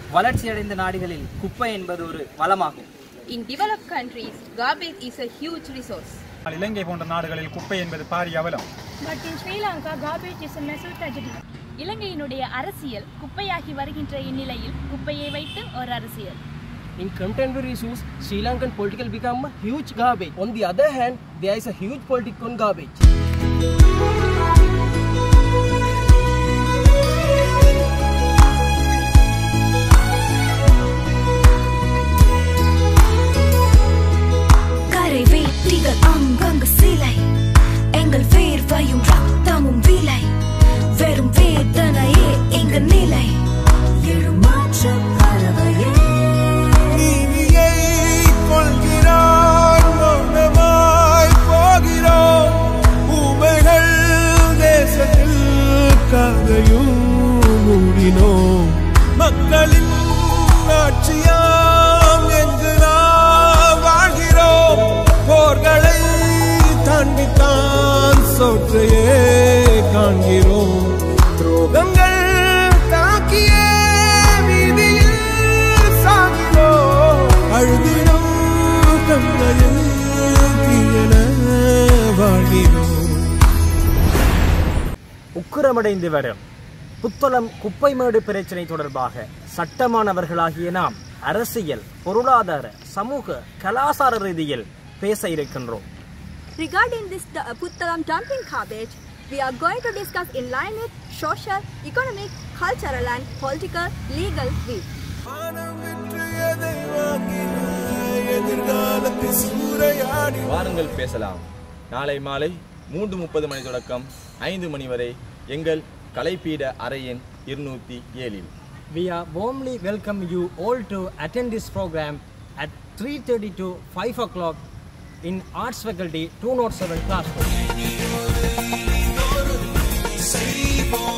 வளர்ச்சியடைந்த நாடுகளில் குப்பை என்பது ஒரு வளமாகும் In developed countries, garbage is a huge resource. இலங்கை போன்ற நாடுகளில் குப்பை என்பது பாரிய அவலம் But in Sri Lanka, garbage is a massive tragedy. இலங்கையினுடைய அரசியல் குப்பையாகி வருகின்ற இந்நிலையில் குப்பையை வைத்து ஒரு அரசியல் In contemporary issues, Sri Lankan political become a huge garbage. On the other hand, there is a huge politics on garbage. கரை வேட்டிகள் அங்கங்கு சிலை எங்கள் வேர்வையும் ரத்தமும் விலை வெறும் வேதனையே எங்க நிலை எழுமாற்ற பறவையே நீதியை கொள்கிறான் மௌனமாய் போகிறோம் ஊமைகள் தேசத்தில் கதையும் மூடினோம் மக்களின் ஆட்சியாம் என்று நாம் வாழ்கிறோம் போர்களை தாண்டித்தான் சோற்றையே காண்கிறோம் துரோகங்கள் தாக்கியே வீதியில் சாகிறோம் அழுதிடும் கண்களில் தீயன வாழ்கிறோம் உக்கிரமடைந்து வரும் புத்தளம் குப்பைமேடு பிரச்சினை தொடர்பாக சட்டமானவர்களாகிய நாம் அரசியல் பொருளாதார சமூக கலாசார ரீதியில் பேச இருக்கின்றோம் Regarding this the Puttalam dumping garbage, we are going to discuss in line with social, economic, cultural and political legal views. எதிர்காலத்தில் சூறையாடி வாருங்கள் பேசலாம் நாளை மாலை மூன்று முப்பது மணி தொடக்கம் ஐந்து மணி வரை எங்கள் கலைப்பீட அறையின் இருநூற்றி ஏழில் We are warmly welcome you all to attend this program at 3.30 to 5 o'clock in Arts Faculty 207 classroom. செய்வோம்